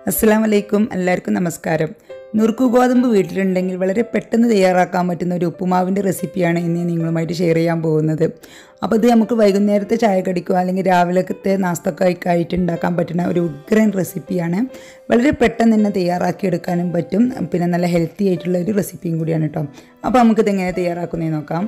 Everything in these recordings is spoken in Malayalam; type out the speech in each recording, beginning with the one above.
അസ്സാം വലൈക്കും എല്ലാവർക്കും നമസ്കാരം നുറുക്കു ഗോതമ്പ് വീട്ടിലുണ്ടെങ്കിൽ വളരെ പെട്ടെന്ന് തയ്യാറാക്കാൻ പറ്റുന്ന ഒരു ഉപ്പുമാവിൻ്റെ റെസിപ്പിയാണ് ഇന്ന് നിങ്ങളുമായിട്ട് ഷെയർ ചെയ്യാൻ പോകുന്നത് അപ്പോൾ ഇത് നമുക്ക് വൈകുന്നേരത്തെ ചായ കടിക്കുക അല്ലെങ്കിൽ രാവിലത്തെ നാസ്തക്കായി ആയിട്ട് ഉണ്ടാക്കാൻ പറ്റുന്ന ഒരു ഉഗ്രൻ റെസിപ്പിയാണ് വളരെ പെട്ടെന്ന് തന്നെ തയ്യാറാക്കിയെടുക്കാനും പറ്റും പിന്നെ നല്ല ഹെൽത്തി ആയിട്ടുള്ള ഒരു റെസിപ്പിയും കൂടിയാണ് കേട്ടോ അപ്പോൾ നമുക്കിത് എങ്ങനെ തയ്യാറാക്കുന്നതെന്ന് നോക്കാം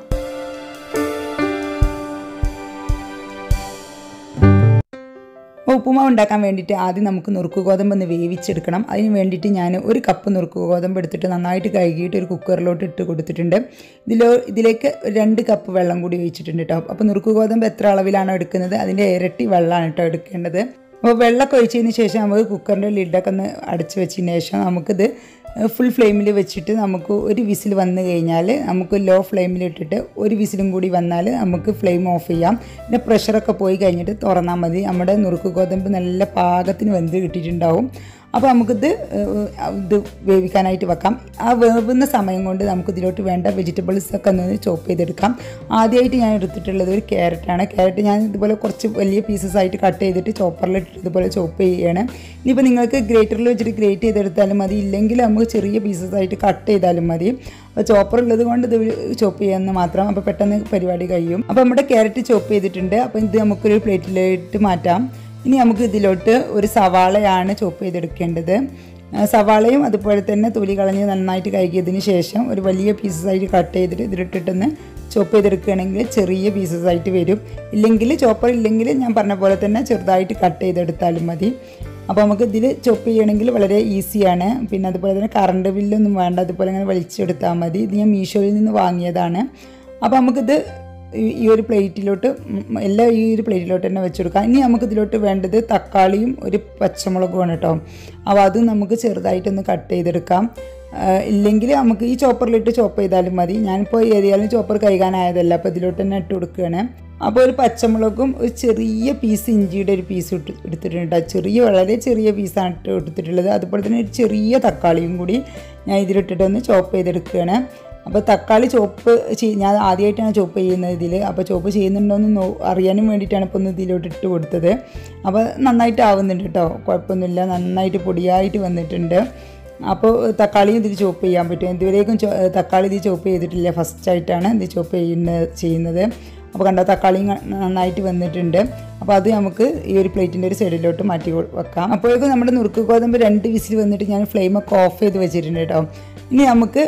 അപ്പോൾ ഉപ്പുമാവ് ഉണ്ടാക്കാൻ വേണ്ടിയിട്ട് ആദ്യം നമുക്ക് നുറുക്ക് ഗോതമ്പ് ഒന്ന് വേവിച്ചെടുക്കണം അതിന് വേണ്ടിയിട്ട് ഞാൻ ഒരു കപ്പ് നുറുക്ക് ഗോതമ്പ് എടുത്തിട്ട് നന്നായിട്ട് കഴുകിയിട്ട് ഒരു കുക്കറിലോട്ട് ഇട്ട് കൊടുത്തിട്ടുണ്ട് ഇതിലോ ഇതിലേക്ക് രണ്ട് കപ്പ് വെള്ളം കൂടി ഒഴിച്ചിട്ടുണ്ട് കേട്ടോ അപ്പോൾ നുറുക്ക് ഗോതമ്പ് എത്ര അളവിലാണോ എടുക്കുന്നത് അതിൻ്റെ ഇരട്ടി വെള്ളമാണ് കേട്ടോ എടുക്കേണ്ടത് അപ്പോൾ വെള്ളമൊക്കെ ഒഴിച്ചതിന് ശേഷം നമുക്ക് കുക്കറിൻ്റെ ലിഡൊക്കെ ഒന്ന് അടച്ച് വെച്ചതിന് ശേഷം നമുക്കിത് ഫുൾ ഫ്ലെയിമിൽ വെച്ചിട്ട് നമുക്ക് ഒരു വിസിൽ വന്നു കഴിഞ്ഞാൽ നമുക്ക് ലോ ഫ്ലെയിമിൽ ഇട്ടിട്ട് ഒരു വിസിലും കൂടി വന്നാൽ നമുക്ക് ഫ്ലെയിം ഓഫ് ചെയ്യാം പിന്നെ പ്രഷറൊക്കെ പോയി കഴിഞ്ഞിട്ട് തുറന്നാൽ മതി നമ്മുടെ നുറുക്ക് ഗോതമ്പ് നല്ല പാകത്തിന് വെന്ത് കിട്ടിയിട്ടുണ്ടാവും അപ്പോൾ നമുക്കിത് ഇത് വേവിക്കാനായിട്ട് വെക്കാം ആ വേവുന്ന സമയം കൊണ്ട് നമുക്ക് ഇതിലോട്ട് വേണ്ട വെജിറ്റബിൾസ് ഒക്കെ ഒന്ന് ചോപ്പ് ചെയ്തെടുക്കാം ആദ്യമായിട്ട് ഞാൻ എടുത്തിട്ടുള്ളത് ഒരു ക്യാരറ്റാണ് ക്യാരറ്റ് ഞാൻ ഇതുപോലെ കുറച്ച് വലിയ പീസസ് ആയിട്ട് കട്ട് ചെയ്തിട്ട് ചോപ്പറിൽ ഇതുപോലെ ചോപ്പ് ചെയ്യുകയാണ് ഇനിയിപ്പോൾ നിങ്ങൾക്ക് ഗ്രേറ്ററിൽ വെച്ചിട്ട് ഗ്രേറ്റ് ചെയ്തെടുത്താലും മതി ഇല്ലെങ്കിൽ നമുക്ക് ചെറിയ പീസസ് ആയിട്ട് കട്ട് ചെയ്താലും മതി അപ്പോൾ ചോപ്പർ ഉള്ളത് കൊണ്ട് ഇത് ചോപ്പ് ചെയ്യാമെന്ന് മാത്രം അപ്പോൾ പെട്ടെന്ന് പരിപാടി കഴിയും അപ്പോൾ നമ്മുടെ ക്യാരറ്റ് ചോപ്പ് ചെയ്തിട്ടുണ്ട് അപ്പോൾ ഇത് നമുക്കൊരു പ്ലേറ്റിലേക്ക് മാറ്റാം ഇനി നമുക്ക് ഇതിലോട്ട് ഒരു സവാളയാണ് ചോപ്പ് ചെയ്തെടുക്കേണ്ടത് സവാളയും അതുപോലെ തന്നെ തൊലി കളഞ്ഞ് നന്നായിട്ട് കഴുകിയതിന് ശേഷം ഒരു വലിയ പീസസ് ആയിട്ട് കട്ട് ചെയ്തിട്ട് ഇതിലിട്ടിട്ടൊന്ന് ചോപ്പ് ചെയ്തെടുക്കുകയാണെങ്കിൽ ചെറിയ പീസസ് ആയിട്ട് വരും ഇല്ലെങ്കിൽ ചോപ്പർ ഇല്ലെങ്കിൽ ഞാൻ പറഞ്ഞ പോലെ തന്നെ ചെറുതായിട്ട് കട്ട് ചെയ്തെടുത്താലും മതി അപ്പോൾ നമുക്ക് ഇതിൽ ചോപ്പ് ചെയ്യണമെങ്കിൽ വളരെ ഈസിയാണ് പിന്നെ അതുപോലെ തന്നെ കറണ്ട് ബില്ലൊന്നും വേണ്ട അതുപോലെ അങ്ങനെ വലിച്ചെടുത്താൽ മതി ഇത് ഞാൻ മീഷോയിൽ നിന്ന് വാങ്ങിയതാണ് അപ്പോൾ നമുക്കിത് ഈ ഒരു പ്ലേറ്റിലോട്ട് എല്ലാം ഈ ഒരു പ്ലേറ്റിലോട്ട് തന്നെ വെച്ചെടുക്കാം ഇനി നമുക്ക് ഇതിലോട്ട് വേണ്ടത് തക്കാളിയും ഒരു പച്ചമുളകുമാണ് കേട്ടോ അപ്പോൾ അതും നമുക്ക് ചെറുതായിട്ടൊന്ന് കട്ട് ചെയ്തെടുക്കാം ഇല്ലെങ്കിൽ നമുക്ക് ഈ ചോപ്പറിലിട്ട് ചോപ്പ് ചെയ്താലും മതി ഞാനിപ്പോൾ ഏതായാലും ചോപ്പർ കഴുകാനായതല്ല അപ്പോൾ ഇതിലോട്ട് തന്നെ ഇട്ട് കൊടുക്കുകയാണ് അപ്പോൾ ഒരു പച്ചമുളകും ഒരു ചെറിയ പീസ് ഇഞ്ചിയുടെ ഒരു പീസ് ഇട്ട് എടുത്തിട്ടുണ്ട് ചെറിയ വളരെ ചെറിയ പീസാണ് ഇട്ട് എടുത്തിട്ടുള്ളത് അതുപോലെ തന്നെ ഒരു ചെറിയ തക്കാളിയും കൂടി ഞാൻ ഇതിലിട്ടിട്ടൊന്ന് ചോപ്പ് ചെയ്തെടുക്കുകയാണ് അപ്പോൾ തക്കാളി ചോപ്പ് ഞാൻ ആദ്യമായിട്ടാണ് ചോപ്പ് ചെയ്യുന്നത് ഇതിൽ അപ്പോൾ ചോപ്പ് ചെയ്യുന്നുണ്ടോയെന്ന് നോ അറിയാനും വേണ്ടിയിട്ടാണ് ഇപ്പോൾ ഒന്ന് ഇതിലോട്ട് ഇട്ട് കൊടുത്തത് അപ്പോൾ നന്നായിട്ട് ആവുന്നുണ്ട് കേട്ടോ കുഴപ്പമൊന്നുമില്ല നന്നായിട്ട് പൊടിയായിട്ട് വന്നിട്ടുണ്ട് അപ്പോൾ തക്കാളിയും ഇതിൽ ചോപ്പ് ചെയ്യാൻ പറ്റും ഇതുവരേക്കും തക്കാളി ഇത് ചോപ്പ് ചെയ്തിട്ടില്ല ഫസ്റ്റായിട്ടാണ് ഇത് ചോപ്പ് ചെയ്യുന്നത് ചെയ്യുന്നത് അപ്പോൾ കണ്ടോ തക്കാളിയും നന്നായിട്ട് വന്നിട്ടുണ്ട് അപ്പോൾ അത് നമുക്ക് ഈ ഒരു പ്ലേറ്റിൻ്റെ ഒരു സൈഡിലോട്ട് മാറ്റി വെക്കാം അപ്പോഴേക്കും നമ്മുടെ നുറുക്ക് ഗോതമ്പ് രണ്ട് വിസിൽ വന്നിട്ട് ഞാൻ ഫ്ലെയിമൊക്കെ ഓഫ് ചെയ്ത് വെച്ചിട്ടുണ്ട് കേട്ടോ ഇനി നമുക്ക്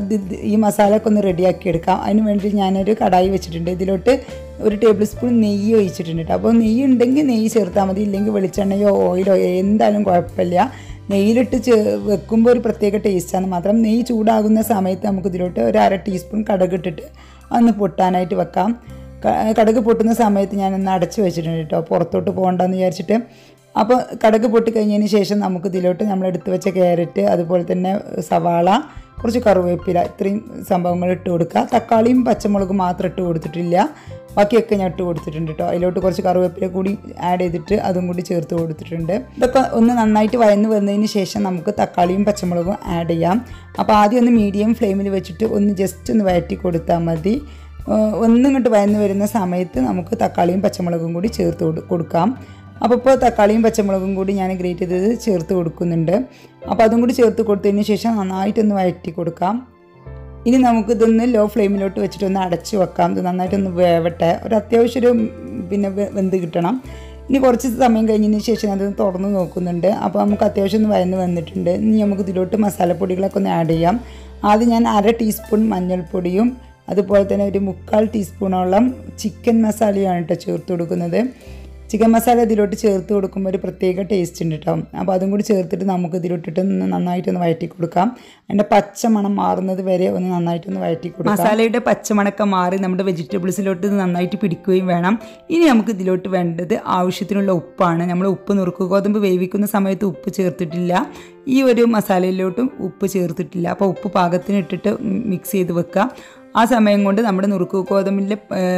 ഈ മസാലയൊക്കെ ഒന്ന് റെഡിയാക്കി എടുക്കാം അതിന് വേണ്ടി ഞാനൊരു കടായി വെച്ചിട്ടുണ്ട് ഇതിലോട്ട് ഒരു ടേബിൾ സ്പൂൺ നെയ്യ് ഒഴിച്ചിട്ടുണ്ട് കേട്ടോ അപ്പോൾ നെയ്യ് ഉണ്ടെങ്കിൽ നെയ്യ് ചേർത്താൽ മതി ഇല്ലെങ്കിൽ വെളിച്ചെണ്ണയോ ഓയിലോ എന്തായാലും കുഴപ്പമില്ല നെയ്യിലിട്ട് ചേ വെക്കുമ്പോൾ ഒരു പ്രത്യേക ടേസ്റ്റാണ് മാത്രം നെയ്യ് ചൂടാകുന്ന സമയത്ത് നമുക്ക് ഇതിലോട്ട് ഒരു അര ടീസ്പൂൺ കടുക് ഇട്ടിട്ട് ഒന്ന് പൊട്ടാനായിട്ട് വെക്കാം കടുക് പൊട്ടുന്ന സമയത്ത് ഞാനൊന്ന് അടച്ച് വെച്ചിട്ടുണ്ട് കേട്ടോ പുറത്തോട്ട് പോകണ്ടെന്ന് വിചാരിച്ചിട്ട് അപ്പോൾ കടുക് പൊട്ടിക്കഴിഞ്ഞതിന് ശേഷം നമുക്ക് ഇതിലോട്ട് നമ്മൾ എടുത്തു വെച്ച ക്യാരറ്റ് അതുപോലെ തന്നെ സവാള കുറച്ച് കറിവേപ്പില ഇത്രയും സംഭവങ്ങൾ ഇട്ട് കൊടുക്കുക തക്കാളിയും പച്ചമുളകും മാത്രം ഇട്ട് കൊടുത്തിട്ടില്ല ബാക്കിയൊക്കെ ഞാൻ ഇട്ട് കൊടുത്തിട്ടുണ്ട് കേട്ടോ അതിലോട്ട് കുറച്ച് കറിവേപ്പില കൂടി ആഡ് ചെയ്തിട്ട് അതും കൂടി ചേർത്ത് കൊടുത്തിട്ടുണ്ട് ഇതൊക്കെ ഒന്ന് നന്നായിട്ട് വയന്ന് വന്നതിന് ശേഷം നമുക്ക് തക്കാളിയും പച്ചമുളകും ആഡ് ചെയ്യാം അപ്പോൾ ആദ്യം ഒന്ന് മീഡിയം ഫ്ലെയിമിൽ വെച്ചിട്ട് ഒന്ന് ജസ്റ്റ് ഒന്ന് വയറ്റി കൊടുത്താൽ മതി ഒന്നും ഇങ്ങോട്ട് വയന്ന് വരുന്ന സമയത്ത് നമുക്ക് തക്കാളിയും പച്ചമുളകും കൂടി ചേർത്ത് കൊടുക്കാം അപ്പോൾ ഇപ്പോൾ തക്കാളിയും പച്ചമുളകും കൂടി ഞാൻ ഗ്രേറ്റ് ചെയ്തത് ചേർത്ത് കൊടുക്കുന്നുണ്ട് അപ്പോൾ അതും കൂടി ചേർത്ത് കൊടുത്തതിന് ശേഷം നന്നായിട്ടൊന്ന് വഴറ്റി കൊടുക്കാം ഇനി നമുക്കിതൊന്ന് ലോ ഫ്ലെയിമിലോട്ട് വെച്ചിട്ടൊന്ന് അടച്ച് വെക്കാം ഇത് നന്നായിട്ടൊന്ന് വേവട്ടെ ഒരു അത്യാവശ്യം ഒരു പിന്നെ വെന്ത് കിട്ടണം ഇനി കുറച്ച് സമയം കഴിഞ്ഞതിന് ശേഷം അതൊന്ന് തുറന്ന് നോക്കുന്നുണ്ട് അപ്പോൾ നമുക്ക് അത്യാവശ്യം ഒന്ന് വയന്ന് വന്നിട്ടുണ്ട് ഇനി നമുക്ക് ഇതിലോട്ട് മസാലപ്പൊടികളൊക്കെ ഒന്ന് ആഡ് ചെയ്യാം ആദ്യം ഞാൻ അര ടീസ്പൂൺ മഞ്ഞൾപ്പൊടിയും അതുപോലെ തന്നെ ഒരു മുക്കാൽ ടീസ്പൂണോളം ചിക്കൻ മസാലയാണ് കേട്ടോ ചേർത്ത് കൊടുക്കുന്നത് ചിക്കൻ മസാല ഇതിലോട്ട് ചേർത്ത് കൊടുക്കുമ്പോൾ ഒരു പ്രത്യേക ടേസ്റ്റ് ഉണ്ട് കേട്ടോ അപ്പോൾ അതും കൂടി ചേർത്തിട്ട് നമുക്ക് ഇതിലോട്ടിട്ട് ഒന്ന് നന്നായിട്ടൊന്ന് വഴറ്റി കൊടുക്കാം അതിൻ്റെ പച്ച മണം മാറുന്നത് വരെ ഒന്ന് നന്നായിട്ടൊന്ന് വഴറ്റി കൊടുക്കാം മസാലയുടെ പച്ചമണക്കം മാറി നമ്മുടെ വെജിറ്റബിൾസിലോട്ട് ഇത് നന്നായിട്ട് പിടിക്കുകയും വേണം ഇനി നമുക്ക് ഇതിലോട്ട് വേണ്ടത് ആവശ്യത്തിനുള്ള ഉപ്പാണ് നമ്മൾ ഉപ്പ് നുറുക്ക് ഗോതമ്പ് വേവിക്കുന്ന സമയത്ത് ഉപ്പ് ചേർത്തിട്ടില്ല ഈ ഒരു മസാലയിലോട്ടും ഉപ്പ് ചേർത്തിട്ടില്ല അപ്പോൾ ഉപ്പ് പാകത്തിന് ഇട്ടിട്ട് മിക്സ് ചെയ്ത് വെക്കുക ആ സമയം കൊണ്ട് നമ്മുടെ നുറുക്ക് ഗോതമ്പിൻ്റെ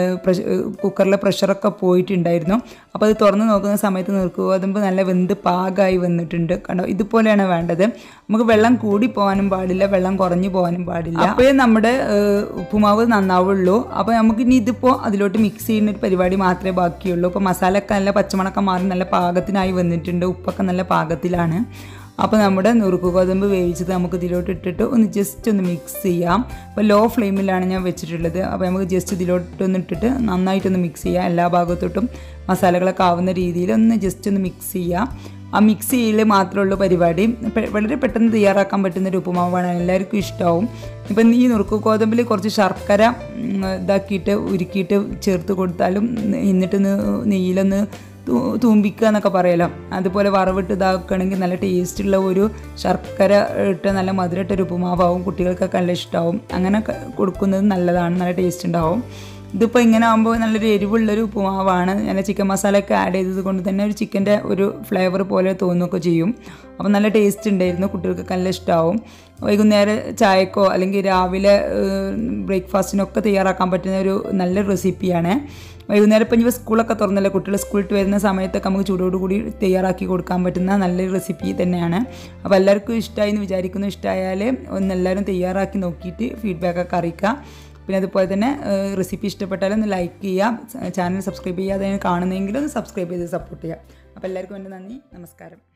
കുക്കറിലെ പ്രഷറൊക്കെ പോയിട്ടുണ്ടായിരുന്നു അപ്പോൾ അത് തുറന്ന് നോക്കുന്ന സമയത്ത് നുറുക്ക് ഗോതമ്പ് നല്ല വെന്ത് പാകമായി വന്നിട്ടുണ്ട് കണ്ടോ ഇതുപോലെയാണ് വേണ്ടത് നമുക്ക് വെള്ളം കൂടി പോകാനും പാടില്ല വെള്ളം കുറഞ്ഞു പോകാനും പാടില്ല അപ്പോഴേ നമ്മുടെ ഉപ്പുമാവ് നന്നാവുള്ളൂ അപ്പോൾ നമുക്ക് ഇനി ഇതിപ്പോൾ അതിലോട്ട് മിക്സ് ചെയ്യുന്ന ഒരു പരിപാടി മാത്രമേ ബാക്കിയുള്ളൂ ഇപ്പോൾ മസാലയൊക്കെ നല്ല പച്ചമണക്കം മാറി നല്ല പാകത്തിനായി വന്നിട്ടുണ്ട് ഉപ്പൊക്കെ നല്ല പാകത്തിലാണ് അപ്പോൾ നമ്മുടെ നുറുക്ക് ഗോതമ്പ് വേവിച്ചത് നമുക്ക് ഇതിലോട്ട് ഇട്ടിട്ട് ഒന്ന് ജസ്റ്റ് ഒന്ന് മിക്സ് ചെയ്യാം അപ്പോൾ ലോ ഫ്ലെയിമിലാണ് ഞാൻ വെച്ചിട്ടുള്ളത് അപ്പോൾ നമുക്ക് ജസ്റ്റ് ഇതിലോട്ടൊന്ന് ഇട്ടിട്ട് നന്നായിട്ടൊന്ന് മിക്സ് ചെയ്യാം എല്ലാ ഭാഗത്തോട്ടും മസാലകളൊക്കെ ആവുന്ന രീതിയിൽ ഒന്ന് ജസ്റ്റ് ഒന്ന് മിക്സ് ചെയ്യാം ആ മിക്സ് ചെയ്യൽ മാത്രമേ ഉള്ളൂ പരിപാടി പെ- വളരെ പെട്ടെന്ന് തയ്യാറാക്കാൻ പറ്റുന്ന ഒരു ഉപ്പുമാവാണ് എല്ലാവർക്കും ഇഷ്ടമാവും ഇപ്പം ഈ നുറുക്ക് ഗോതമ്പിൽ കുറച്ച് ശർക്കര ഉം, ഇതാക്കിയിട്ട് ഉരുക്കിയിട്ട് ചേർത്ത് കൊടുത്താലും എന്നിട്ട് ന് നെയ്യിലൊന്ന് തൂ- തൂമ്പിക്കുക എന്നൊക്കെ പറയലോ അതുപോലെ വറവിട്ട് ഇതാക്കുകയാണെങ്കിൽ നല്ല ടേസ്റ്റുള്ള ഒരു ശർക്കര ഇട്ട് നല്ല മധുരട്ട ഒരു ഉപ്പുമാവാവും കുട്ടികൾക്കൊക്കെ നല്ല ഇഷ്ടമാവും അങ്ങനെ ക- കൊടുക്കുന്നത് നല്ലതാണ് നല്ല ടേസ്റ്റ് ഉണ്ടാവും ഇതിപ്പോൾ ഇങ്ങനെ ആകുമ്പോൾ നല്ലൊരു എരിവുള്ളൊരു ഉപ്പുമാവാണ് നല്ല ചിക്കൻ മസാലയൊക്കെ ആഡ് ചെയ്തത് കൊണ്ട് തന്നെ ഒരു ചിക്കൻ്റെ ഒരു ഫ്ലേവർ പോലെ തോന്നുകയൊക്കെ ചെയ്യും അപ്പോൾ നല്ല ടേസ്റ്റ് ഉണ്ടായിരുന്നു കുട്ടികൾക്ക് നല്ല ഇഷ്ടമാവും വൈകുന്നേരം ചായക്കോ അല്ലെങ്കിൽ രാവിലെ ബ്രേക്ക്ഫാസ്റ്റിനൊക്കെ തയ്യാറാക്കാൻ പറ്റുന്ന ഒരു നല്ല റെസിപ്പിയാണ് വൈകുന്നേരം ഇപ്പം ഇനി സ്കൂളൊക്കെ തുറന്നല്ലോ കുട്ടികൾ സ്കൂളിൽ വരുന്ന സമയത്തൊക്കെ നമുക്ക് ചൂടോടുകൂടി തയ്യാറാക്കി കൊടുക്കാൻ പറ്റുന്ന നല്ലൊരു റെസിപ്പി തന്നെയാണ് അപ്പോൾ എല്ലാവർക്കും ഇഷ്ടമായി എന്ന് വിചാരിക്കുന്നു ഇഷ്ടമായാൽ ഒന്ന് എല്ലാവരും തയ്യാറാക്കി നോക്കിയിട്ട് ഫീഡ്ബാക്കൊക്കെ അറിയിക്കുക പിന്നെ അതുപോലെ തന്നെ റെസിപ്പി ഇഷ്ടപ്പെട്ടാലും ഒന്ന് ലൈക്ക് ചെയ്യുക ചാനൽ സബ്സ്ക്രൈബ് ചെയ്യാതെ കാണുന്നെങ്കിൽ ഒന്ന് സബ്സ്ക്രൈബ് ചെയ്ത് സപ്പോർട്ട് ചെയ്യുക അപ്പോൾ എല്ലാവർക്കും എൻ്റെ നന്ദി നമസ്കാരം